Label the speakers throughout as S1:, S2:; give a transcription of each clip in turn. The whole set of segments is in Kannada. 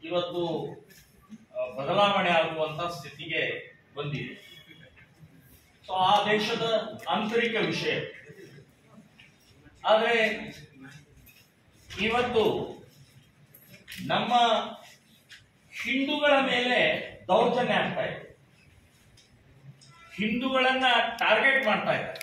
S1: ಇವತ್ತು ಆ, ಬದಲಾವಣೆ ಆಗುವಂತ ಸ್ಥಿತಿಗೆ ಬಂದಿದೆ ಸೊ ಆ ದೇಶದ ಆಂತರಿಕ ವಿಷಯ ಆದ್ರೆ ಇವತ್ತು ನಮ್ಮ ಹಿಂದೂಗಳ ಮೇಲೆ ದೌರ್ಜನ್ಯ ಆಗ್ತಾ ಇದೆ ಹಿಂದೂಗಳನ್ನ ಟಾರ್ಗೆಟ್ ಮಾಡ್ತಾ ಇದ್ದಾರೆ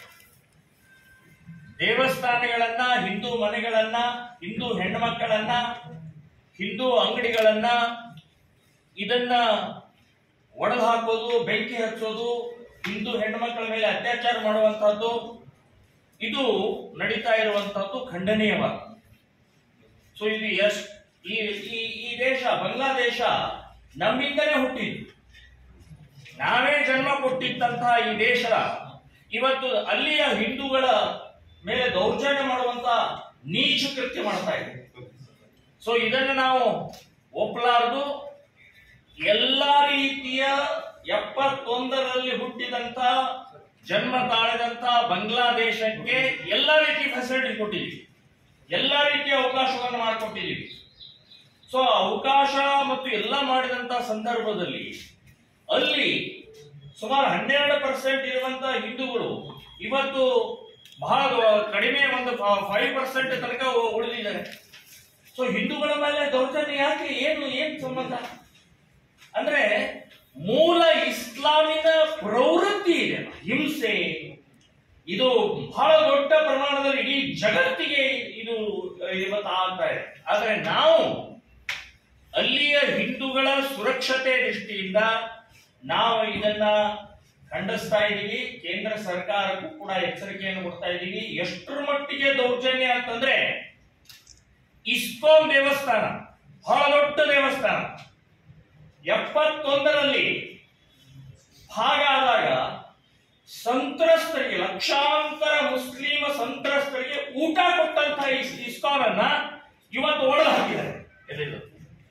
S1: ದೇವಸ್ಥಾನಗಳನ್ನ ಹಿಂದೂ ಮನೆಗಳನ್ನ ಹಿಂದೂ ಹೆಣ್ಮಕ್ಕಳನ್ನ ಹಿಂದೂ ಅಂಗಡಿಗಳನ್ನ ಇದನ್ನ ಒಡೆದು ಹಾಕೋದು ಬೆಂಕಿ ಹಚ್ಚೋದು ಹಿಂದೂ ಹೆಣ್ಮಕ್ಕಳ ಮೇಲೆ ಅತ್ಯಾಚಾರ ಮಾಡುವಂತಹದ್ದು ಇದು ನಡೀತಾ ಇರುವಂತಹದ್ದು ಖಂಡನೀಯವಾದ ಸೊ ಇದು ಎಸ್ ಈ ಈ ಈ ದೇಶ ಬಾಂಗ್ಲಾದೇಶ ನಮ್ಮಿಂದಲೇ ಹುಟ್ಟಿದ್ದು ನಾವೇ ಜನ್ಮ ಕೊಟ್ಟಿದ್ದಂತಹ ಈ ದೇಶ ಇವತ್ತು ಅಲ್ಲಿಯ ಹಿಂದೂಗಳ ಮೇಲೆ ದೌರ್ಜನ್ಯ ಮಾಡುವಂತ ನೀಚ ಕೃತ್ಯ ಮಾಡ್ತಾ ಇದೆ ಸೊ ಇದನ್ನು ನಾವು ಒಪ್ಪಲಾರದು ಎಲ್ಲಾ ರೀತಿಯ ಎಪ್ಪತ್ತೊಂದರಲ್ಲಿ ಹುಟ್ಟಿದಂತ ಜನ್ಮ ತಾಳಿದಂತ ಬಾಂಗ್ಲಾದೇಶಕ್ಕೆ ಎಲ್ಲಾ ರೀತಿ ಫೆಸಿಲಿಟಿ ಕೊಟ್ಟಿದ್ದೀವಿ ಎಲ್ಲಾ ರೀತಿಯ ಅವಕಾಶವನ್ನು ಮಾಡಿಕೊಟ್ಟಿದ್ದೀವಿ ಸೊ ಅವಕಾಶ ಮತ್ತು ಎಲ್ಲ ಮಾಡಿದಂತ ಸಂದರ್ಭದಲ್ಲಿ ಅಲ್ಲಿ ಸುಮಾರು ಹನ್ನೆರಡು ಪರ್ಸೆಂಟ್ ಇರುವಂತ ಹಿಂದೂಗಳು ಇವತ್ತು ಬಹಳ ಕಡಿಮೆ ಒಂದು ಫೈವ್ ಪರ್ಸೆಂಟ್ ತನಕ ಉ- ಉಳಿದಿದ್ದಾರೆ ಸೊ ಹಿಂದೂಗಳ ಮೇಲೆ ದೌರ್ಜನ್ಯ ಯಾಕೆ ಏನು ಏನ್ ಸಂಬಂಧ ಅಂದ್ರೆ ಮೂಲ ಇಸ್ಲಾಮಿನ ಪ್ರವೃತ್ತಿ ಇದೆ ಹಿಂಸೆ ಇದು ಬಹಳ ದೊಡ್ಡ ಪ್ರಮಾಣದಲ್ಲಿ ಇಡೀ ಜಗತ್ತಿಗೆ ಇದು ಇವತ್ತು ಆಗ್ತಾ ಇದೆ ಆದ್ರೆ ನಾವು ಅಲ್ಲಿಯ ಹಿಂದೂಗಳ ಸುರಕ್ಷತೆ ದೃಷ್ಟಿಯಿಂದ ನಾವು ಇದನ್ನ ಖಂಡಿಸ್ತಾ ಇದ್ದೀವಿ ಕೇಂದ್ರ ಸರ್ಕಾರಕ್ಕೂ ಕೂಡ ಎಚ್ಚರಿಕೆಯನ್ನು ಕೊಡ್ತಾ ಇದ್ದೀವಿ ಎಷ್ಟರ ಮಟ್ಟಿಗೆ ದೌರ್ಜನ್ಯ ಅಂತಂದ್ರೆ ಇಸ್ಕಾನ್ ದೇವಸ್ಥಾನ ಬಹಳ ದೊಡ್ಡ ದೇವಸ್ಥಾನ ಎಪ್ಪತ್ತೊಂದರಲ್ಲಿ ಭಾಗ ಆದಾಗ ಸಂತ್ರಸ್ತರಿಗೆ ಲಕ್ಷಾಂತರ ಮುಸ್ಲಿಮ ಸಂತ್ರಸ್ತರಿಗೆ ಊಟ ಕೊಟ್ಟಂತ ಇಸ್ಕಾನ್ ಅನ್ನ ಇವತ್ತು ಒಡೆದು ಹಾಕಿದ್ದಾರೆ ಎಲ್ಲಿದು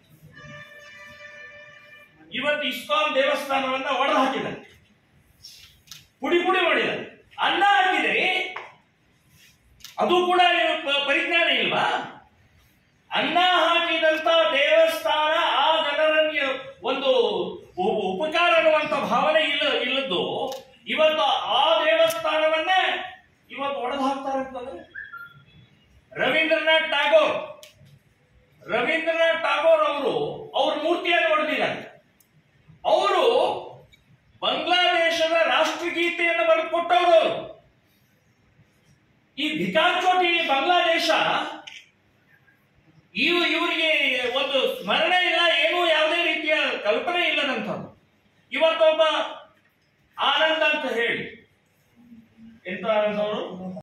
S1: ಇವತ್ತು ಇಸ್ಕಾನ್ ದೇವಸ್ಥಾನವನ್ನ ಒಡೆದು ಹಾಕಿದ್ದಾರೆ ಪುಡಿ ಪುಡಿ ಮಾಡಿದ್ದಾರೆ ಅನ್ನ ಹಾಕಿದರೆ ಅದು ಕೂಡ ಇವ್ರ ಪ- ಪರಿಜ್ಞಾನ ಇಲ್ವಾ ಅನ್ನ ಹಾಕಿದಂತ ದೇವಸ್ಥಾನ ಆ ಜನರಿಗೆ ಒಂದು ಉ- ಉಪಕಾರ ಅನ್ನುವಂತ ಭಾವನೆ ಇಲ್ಲ ಇಲ್ಲದ್ದು ಇವತ್ತು ಆ ದೇವಸ್ಥಾನವನ್ನೇ ಇವತ್ತು ಒಡೆದು ಹಾಕ್ತಾರೆ ಅಂತಂದ್ರೆ ರವೀಂದ್ರನಾಥ್ ಟಾಗೋರ್ ರವೀಂದ್ರನಾಥ್ ಟಾಗೋರ್ ಅವರು ಅವ್ರ ಮೂರ್ತಿಯನ್ನು ಹೊಡೆದಿದ್ದಾರೆ ಅವರು ಬಾಂಗ್ಲಾದೇಶದ ರಾಷ್ಟ್ರಗೀತೆಯನ್ನು ಬರೆದು ಕೊಟ್ಟವರು ಅವರು. ಈ ಭಿಕಾರ್ ಚೋಟಿ ಬಾಂಗ್ಲಾದೇಶ ಇವು ಇವರಿಗೆ ಒಂದು ಸ್ಮರಣೆ ಇಲ್ಲ ಏನೂ ಯಾವುದೇ ರೀತಿಯ ಕಲ್ಪನೆ ಇಲ್ಲದಂಥದ್ದು ಇವತ್ತೊಬ್ಬ ಆನಂದ್ ಅಂತ ಹೇಳಿ ಎಂತ ಆನಂದ್ ಅವರು